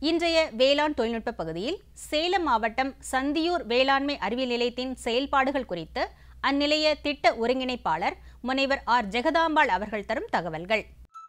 இன்றைய வேளாண் தொழில்நுட்ப பகுதியில் சேலம் மாவட்டம் சந்தியூர் வேளாண்மை அறிவியல் நிலையத்தின் செயல்பாடுகள் குறித்து அந்நிலைய திட்ட ஒருங்கிணைப்பாளர் முனைவர் ஆர் ஜெகதாம்பாள் அவர்கள் தரும் தகவல்கள்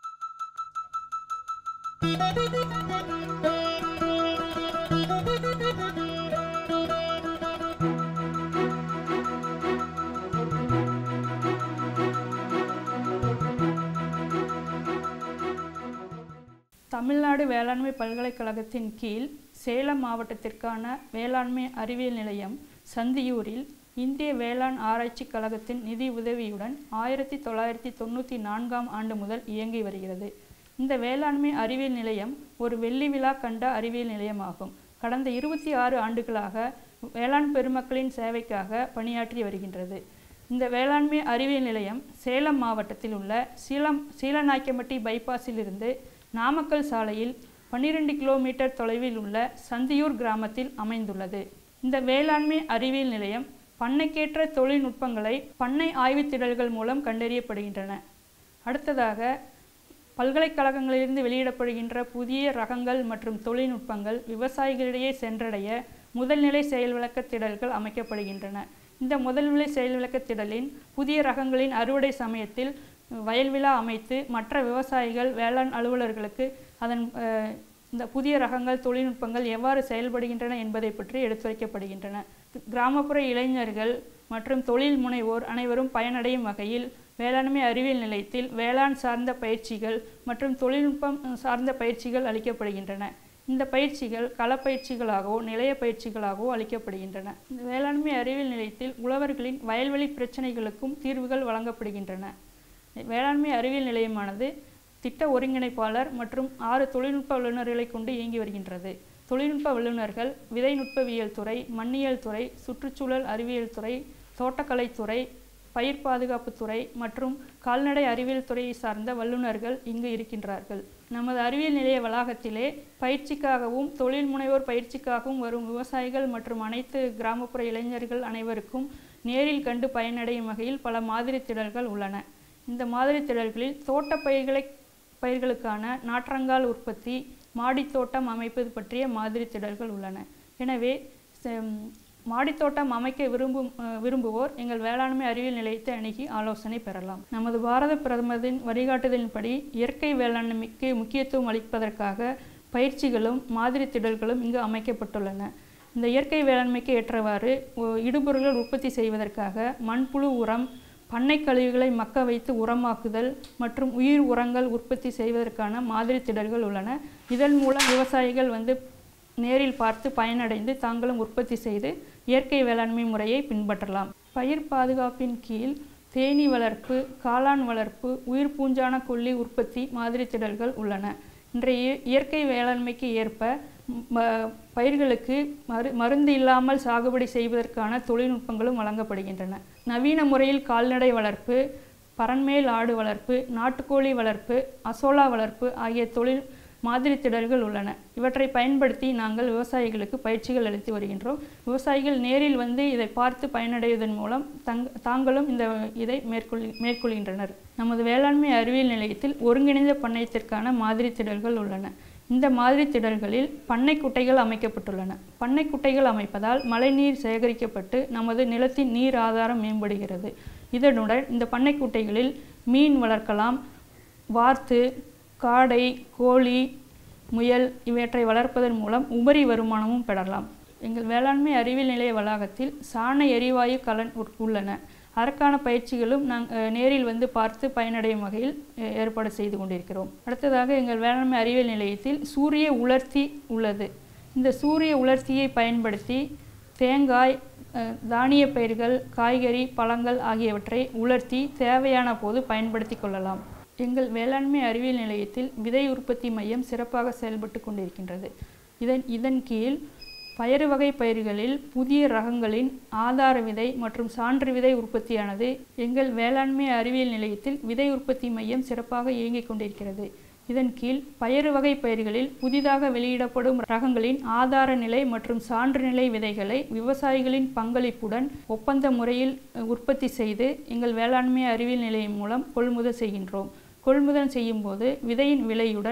தமிழ்நாடு வேளாண்மை பல்கலைக்கழகத்தின் கீழ் சேலம் மாவட்டத்திற்கான வேளாண்மை அறிவியல் நிலையம் சந்தியூரில் இந்திய வேளாண் ஆராய்ச்சிக் கழகத்தின் நிதி உதவியுடன் ஆயிரத்தி தொள்ளாயிரத்தி தொண்ணூற்றி நான்காம் ஆண்டு முதல் இயங்கி வருகிறது இந்த வேளாண்மை அறிவியல் நிலையம் ஒரு வெள்ளி விழா கண்ட அறிவியல் நிலையமாகும் கடந்த இருபத்தி ஆறு ஆண்டுகளாக வேளாண் பெருமக்களின் சேவைக்காக பணியாற்றி வருகின்றது இந்த வேளாண்மை அறிவியல் நிலையம் சேலம் மாவட்டத்தில் உள்ள சீலம் சீலநாய்க்கம்பட்டி பைபாஸிலிருந்து நாமக்கல் சாலையில் பன்னிரெண்டு கிலோமீட்டர் தொலைவில் உள்ள சந்தியூர் கிராமத்தில் அமைந்துள்ளது இந்த வேளாண்மை அறிவியல் நிலையம் பண்ணைக்கேற்ற தொழில்நுட்பங்களை பண்ணை ஆய்வுத் திடல்கள் மூலம் கண்டறியப்படுகின்றன அடுத்ததாக பல்கலைக்கழகங்களிலிருந்து வெளியிடப்படுகின்ற புதிய ரகங்கள் மற்றும் தொழில்நுட்பங்கள் விவசாயிகளிடையே சென்றடைய முதல்நிலை செயல் விளக்கத் திடல்கள் அமைக்கப்படுகின்றன இந்த முதல்நிலை செயல் விளக்கத் திடலின் புதிய ரகங்களின் அறுவடை சமயத்தில் வயல் விழா அமைத்து மற்ற விவசாயிகள் வேளாண் அலுவலர்களுக்கு அதன் அஹ், இந்த புதிய ரகங்கள் தொழில்நுட்பங்கள் எவ்வாறு செயல்படுகின்றன என்பதை பற்றி எடுத்துரைக்கப்படுகின்றன கிராமப்புற இளைஞர்கள் மற்றும் தொழில் முனைவோர் அனைவரும் பயனடையும் வகையில் வேளாண்மை அறிவியல் நிலையத்தில் வேளாண் சார்ந்த பயிற்சிகள் மற்றும் தொழில்நுட்பம் சார்ந்த பயிற்சிகள் அளிக்கப்படுகின்றன இந்த பயிற்சிகள் களப்பயிற்சிகளாகவோ நிலைய பயிற்சிகளாகவோ அளிக்கப்படுகின்றன இந்த வேளாண்மை அறிவியல் நிலையத்தில் உழவர்களின் வயல்வெளி பிரச்சனைகளுக்கும் தீர்வுகள் வழங்கப்படுகின்றன வேளாண்மை அறிவியல் நிலையமானது திட்ட ஒருங்கிணைப்பாளர் மற்றும் ஆறு தொழில்நுட்ப வல்லுநர்களை கொண்டு இயங்கி வருகின்றது தொழில்நுட்ப வல்லுநர்கள் விதைநுட்பவியல் துறை மண்ணியல் துறை சுற்றுச்சூழல் அறிவியல் துறை தோட்டக்கலைத்துறை பயிர் பாதுகாப்பு துறை மற்றும் கால்நடை அறிவியல் துறையை சார்ந்த வல்லுநர்கள் இங்கு இருக்கின்றார்கள் நமது அறிவியல் நிலைய வளாகத்திலே பயிற்சிக்காகவும் தொழில் முனைவோர் பயிற்சிக்காகவும் வரும் விவசாயிகள் மற்றும் அனைத்து கிராமப்புற இளைஞர்கள் அனைவருக்கும் நேரில் கண்டு பயனடையும் வகையில் பல மாதிரி திடல்கள் உள்ளன இந்த மாதிரி திடல்களில் தோட்ட பயிர்களை பயிர்களுக்கான நாற்றங்கால் உற்பத்தி மாடித்தோட்டம் அமைப்பது பற்றிய மாதிரி திடல்கள் உள்ளன எனவே செம், மாடித்தோட்டம் அமைக்க விரும்பும் அஹ், விரும்புவோர் எங்கள் வேளாண்மை அறிவியல் நிலையத்தை அணுகி ஆலோசனை பெறலாம் நமது பாரத பிரதமரின் வழிகாட்டுதலின்படி இயற்கை வேளாண்மைக்கு முக்கியத்துவம் அளிப்பதற்காக பயிற்சிகளும் மாதிரி திடல்களும் இங்கு அமைக்கப்பட்டுள்ளன இந்த இயற்கை வேளாண்மைக்கு ஏற்றவாறு ஒ- இடுபொருள்கள் உற்பத்தி செய்வதற்காக மண்புழு உரம் பண்ணை கழிவுகளை மக்க வைத்து உரமாக்குதல் மற்றும் உயிர் உரங்கள் உற்பத்தி செய்வதற்கான மாதிரி திடல்கள் உள்ளன இதன் மூலம் விவசாயிகள் வந்து நேரில் பார்த்து பயனடைந்து தாங்களும் உற்பத்தி செய்து இயற்கை வேளாண்மை முறையை பின்பற்றலாம் பயிர் பாதுகாப்பின் கீழ் தேனீ வளர்ப்பு காளான் வளர்ப்பு உயிர் பூஞ்சான கொல்லி உற்பத்தி மாதிரி திடல்கள் உள்ளன இன்றைய இயற்கை வேளாண்மைக்கு ஏற்ப ம- பயிர்களுக்கு மரு மருந்து இல்லாமல் சாகுபடி செய்வதற்கான தொழில்நுட்பங்களும் வழங்கப்படுகின்றன நவீன முறையில் கால்நடை வளர்ப்பு பரண்மேல் ஆடு வளர்ப்பு நாட்டுக்கோழி வளர்ப்பு அசோலா வளர்ப்பு ஆகிய தொழில் மாதிரி திடல்கள் உள்ளன இவற்றை பயன்படுத்தி நாங்கள் விவசாயிகளுக்கு பயிற்சிகள் அளித்து வருகின்றோம் விவசாயிகள் நேரில் வந்து இதை பார்த்து பயனடைவதன் மூலம் தங் தாங்களும் இந்த இதை மேற்கொள் மேற்கொள்கின்றனர் நமது வேளாண்மை அறிவியல் நிலையத்தில் ஒருங்கிணைந்த பண்ணையத்திற்கான மாதிரி திடல்கள் உள்ளன இந்த மாதிரி திடல்களில் பண்ணை குட்டைகள் அமைக்கப்பட்டுள்ளன பண்ணை குட்டைகள் அமைப்பதால் மழைநீர் சேகரிக்கப்பட்டு நமது நிலத்தின் நீர் ஆதாரம் மேம்படுகிறது இதனுடன் இந்த பண்ணை குட்டைகளில் மீன் வளர்க்கலாம் வார்த்து காடை கோழி முயல் இவற்றை வளர்ப்பதன் மூலம் உபரி வருமானமும் பெறலாம் எங்கள் வேளாண்மை அறிவியல் நிலைய வளாகத்தில் சாண எரிவாயு கலன் உட்- உள்ளன அதற்கான பயிற்சிகளும் நாங்கள் நேரில் வந்து பார்த்து பயனடையும் வகையில் அஹ், ஏற்பாடு செய்து கொண்டிருக்கிறோம் அடுத்ததாக எங்கள் வேளாண்மை அறிவியல் நிலையத்தில் சூரிய உலர்த்தி உள்ளது இந்த சூரிய உலர்த்தியை பயன்படுத்தி தேங்காய் அஹ், தானிய பயிர்கள் காய்கறி பழங்கள் ஆகியவற்றை உலர்த்தி தேவையான போது பயன்படுத்தி கொள்ளலாம் எங்கள் வேளாண்மை அறிவியல் நிலையத்தில் விதை உற்பத்தி மையம் சிறப்பாக செயல்பட்டு கொண்டிருக்கின்றது இதன் இதன் கீழ் பயறு வகை பயிர்களில் புதிய ரகங்களின் ஆதார விதை மற்றும் சான்று விதை உற்பத்தியானது எங்கள் வேளாண்மை அறிவியல் நிலையத்தில் விதை உற்பத்தி மையம் சிறப்பாக இயங்கிக் கொண்டிருக்கிறது இதன் கீழ் பயறு வகை பயிர்களில் புதிதாக வெளியிடப்படும் ரகங்களின் ஆதார நிலை மற்றும் சான்று நிலை விதைகளை விவசாயிகளின் பங்களிப்புடன் ஒப்பந்த முறையில் அஹ், உற்பத்தி செய்து எங்கள் வேளாண்மை அறிவியல் நிலையம் மூலம் கொள்முதல் செய்கின்றோம் கொள்முதல் செய்யும் போது விதையின் விலையுடன்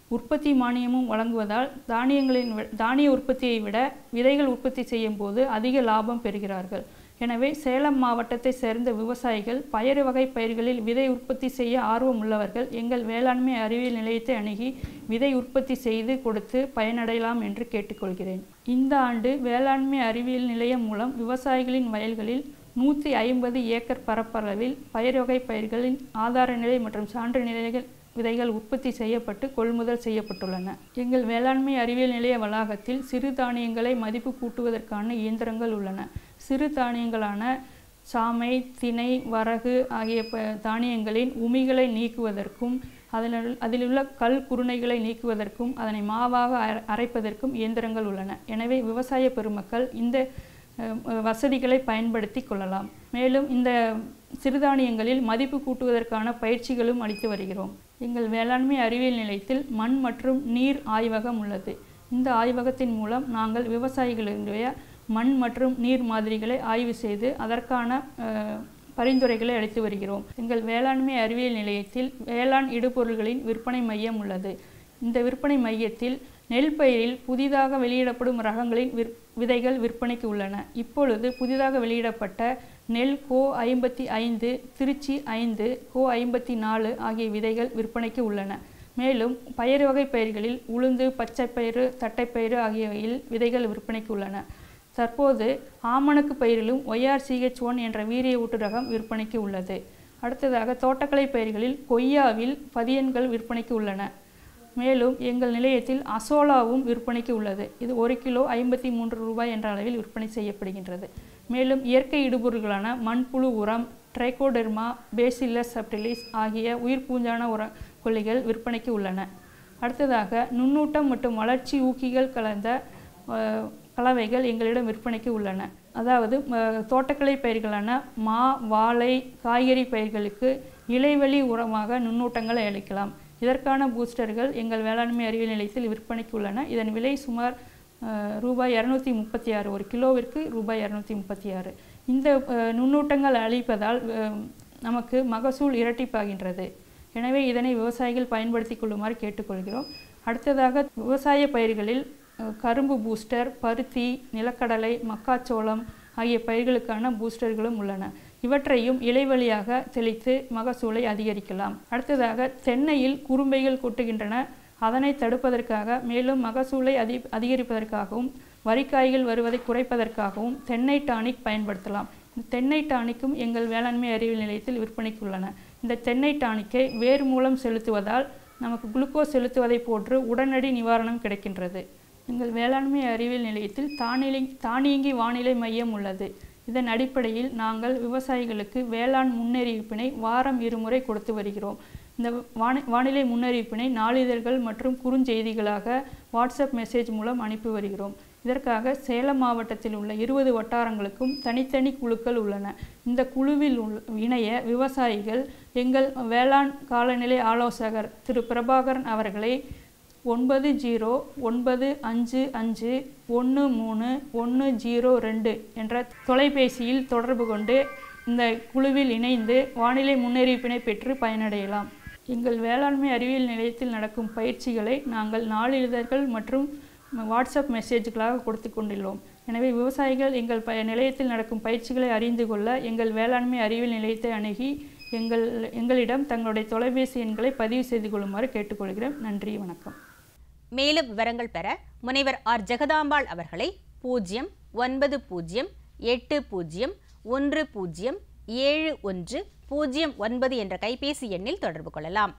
உற்பத்தி மானியமும் வழங்குவதால் தானியங்களின் வி- தானிய உற்பத்தியை விட விதைகள் உற்பத்தி செய்யும் போது அதிக லாபம் பெறுகிறார்கள் எனவே சேலம் மாவட்டத்தை சேர்ந்த விவசாயிகள் பயறு வகை பயிர்களில் விதை உற்பத்தி செய்ய ஆர்வம் உள்ளவர்கள் எங்கள் வேளாண்மை அறிவியல் நிலையத்தை அணுகி விதை உற்பத்தி செய்து கொடுத்து பயனடையலாம் என்று கேட்டுக்கொள்கிறேன் இந்த ஆண்டு வேளாண்மை அறிவியல் நிலையம் மூலம் விவசாயிகளின் வயல்களில் நூற்றி ஐம்பது ஏக்கர் பரப்பளவில் பயிர் வகை பயிர்களின் ஆதார நிலை மற்றும் சான்று நிலைகள் விதைகள் உற்பத்தி செய்யப்பட்டு கொள்முதல் செய்யப்பட்டுள்ளன எங்கள் வேளாண்மை அறிவியல் நிலைய வளாகத்தில் சிறு தானியங்களை மதிப்பு கூட்டுவதற்கான இயந்திரங்கள் உள்ளன சிறு தானியங்களான சாமை திணை வரகு ஆகிய ப தானியங்களின் உமிகளை நீக்குவதற்கும் அதில் அதிலுள்ள கல் குருணைகளை நீக்குவதற்கும் அதனை மாவாக அர- அரைப்பதற்கும் இயந்திரங்கள் உள்ளன எனவே விவசாய பெருமக்கள் இந்த அஹ், வசதிகளை பயன்படுத்தி கொள்ளலாம் மேலும் இந்த சிறுதானியங்களில் மதிப்பு கூட்டுவதற்கான பயிற்சிகளும் அளித்து வருகிறோம் எங்கள் வேளாண்மை அறிவியல் நிலையத்தில் மண் மற்றும் நீர் ஆய்வகம் உள்ளது இந்த ஆய்வகத்தின் மூலம் நாங்கள் விவசாயிகளுடைய மண் மற்றும் நீர் மாதிரிகளை ஆய்வு செய்து அதற்கான அஹ், பரிந்துரைகளை அளித்து வருகிறோம் எங்கள் வேளாண்மை அறிவியல் நிலையத்தில் வேளாண் இடுபொருள்களின் விற்பனை மையம் உள்ளது இந்த விற்பனை மையத்தில் நெல் பயிரில் புதிதாக வெளியிடப்படும் ரகங்களின் விற் விதைகள் விற்பனைக்கு உள்ளன இப்பொழுது புதிதாக வெளியிடப்பட்ட நெல் கோ ஐம்பத்தி ஐந்து திருச்சி ஐந்து கோ ஐம்பத்தி நாலு ஆகிய விதைகள் விற்பனைக்கு உள்ளன மேலும் பயிர் வகை பயிர்களில் உளுந்து பச்சைப்பயிறு தட்டைப்பயிறு ஆகியவையில் விதைகள் விற்பனைக்கு உள்ளன தற்போது ஆமணக்கு பயிரிலும் ஒய்ஆர்சிஹெச் ஒன் என்ற வீரிய ஊட்டு ரகம் விற்பனைக்கு உள்ளது அடுத்ததாக தோட்டக்கலை பயிர்களில் கொய்யாவில் பதியன்கள் விற்பனைக்கு உள்ளன மேலும் எங்கள் நிலையத்தில் அசோலாவும் விற்பனைக்கு உள்ளது இது ஒரு கிலோ ஐம்பத்தி மூன்று ரூபாய் என்ற அளவில் விற்பனை செய்யப்படுகின்றது மேலும் இயற்கை இடுபொருள்களான மண்புழு உரம் ட்ரைகோடெர்மா பேசில்லஸ் சப்டிலிஸ் ஆகிய உயிர் பூஞ்சான உர கொல்லிகள் விற்பனைக்கு உள்ளன அடுத்ததாக நுண்ணூட்டம் மற்றும் வளர்ச்சி ஊக்கிகள் கலந்த அஹ், கலவைகள் எங்களிடம் விற்பனைக்கு உள்ளன அதாவது அஹ், தோட்டக்கலை பயிர்களான மா வாழை காய்கறி பயிர்களுக்கு இலைவெளி உரமாக நுண்ணூட்டங்களை அளிக்கலாம் இதற்கான பூஸ்டர்கள் எங்கள் வேளாண்மை அறிவியல் நிலையத்தில் விற்பனைக்கு உள்ளன இதன் விலை சுமார் அஹ், ரூபாய் இரநூத்தி முப்பத்தி ஆறு ஒரு கிலோவிற்கு ரூபாய் இரநூத்தி முப்பத்தி ஆறு இந்த அஹ், நுண்ணூட்டங்கள் அளிப்பதால் அஹ், நமக்கு மகசூல் இரட்டிப்பாகின்றது எனவே இதனை விவசாயிகள் பயன்படுத்திக் கொள்ளுமாறு கேட்டுக்கொள்கிறோம் அடுத்ததாக விவசாய பயிர்களில் அஹ், கரும்பு பூஸ்டர் பருத்தி நிலக்கடலை மக்காச்சோளம் ஆகிய பயிர்களுக்கான பூஸ்டர்களும் உள்ளன இவற்றையும் இலைவழியாக தெளித்து மகசூலை அதிகரிக்கலாம் அடுத்ததாக தென்னையில் குறும்பைகள் கொட்டுகின்றன அதனை தடுப்பதற்காக மேலும் மகசூலை அதி அதிகரிப்பதற்காகவும் வரிக்காய்கள் வருவதை குறைப்பதற்காகவும் தென்னை டானிக் பயன்படுத்தலாம் இந்த தென்னை டானிக்கும் எங்கள் வேளாண்மை அறிவியல் நிலையத்தில் விற்பனைக்கு உள்ளன இந்த தென்னை டானிக்கை வேர் மூலம் செலுத்துவதால் நமக்கு குளுக்கோஸ் செலுத்துவதை போன்று உடனடி நிவாரணம் கிடைக்கின்றது எங்கள் வேளாண்மை அறிவியல் நிலையத்தில் தானிலை தானியங்கி வானிலை மையம் உள்ளது இதன் அடிப்படையில் நாங்கள் விவசாயிகளுக்கு வேளாண் முன்னறிவிப்பினை வாரம் இருமுறை கொடுத்து வருகிறோம் இந்த வானி வானிலை முன்னறிவிப்பினை நாளிதழ்கள் மற்றும் குறுஞ்செய்திகளாக வாட்ஸ்அப் மெசேஜ் மூலம் அனுப்பி வருகிறோம் இதற்காக சேலம் மாவட்டத்தில் உள்ள இருபது வட்டாரங்களுக்கும் தனித்தனி குழுக்கள் உள்ளன இந்த குழுவில் உள்ள இணைய விவசாயிகள் எங்கள் வேளாண் காலநிலை ஆலோசகர் திரு பிரபாகரன் அவர்களை ஒன்பது ஜீரோ ஒன்பது அஞ்சு அஞ்சு ஒன்று மூணு ஒன்று ஜீரோ ரெண்டு என்ற தொலைபேசியில் தொடர்பு கொண்டு இந்த குழுவில் இணைந்து வானிலை முன்னறிவிப்பினை பெற்று பயனடையலாம் எங்கள் வேளாண்மை அறிவியல் நிலையத்தில் நடக்கும் பயிற்சிகளை நாங்கள் நாளிதழ்கள் மற்றும் வாட்ஸ்அப் மெசேஜ்களாக கொடுத்து கொண்டுள்ளோம் எனவே விவசாயிகள் எங்கள் ப நிலையத்தில் நடக்கும் பயிற்சிகளை அறிந்து கொள்ள எங்கள் வேளாண்மை அறிவியல் நிலையத்தை அணுகி எங்கள் எங்களிடம் தங்களுடைய தொலைபேசி எண்களை பதிவு செய்து கொள்ளுமாறு கேட்டுக்கொள்கிறேன் நன்றி வணக்கம் மேலும் விவரங்கள் பெற முனைவர் ஆர் ஜெகதாம்பாள் அவர்களை பூஜ்ஜியம் ஒன்பது பூஜ்ஜியம் எட்டு பூஜ்ஜியம் ஒன்று பூஜ்ஜியம் ஏழு ஒன்று பூஜ்ஜியம் ஒன்பது என்ற கைபேசி எண்ணில் தொடர்பு கொள்ளலாம்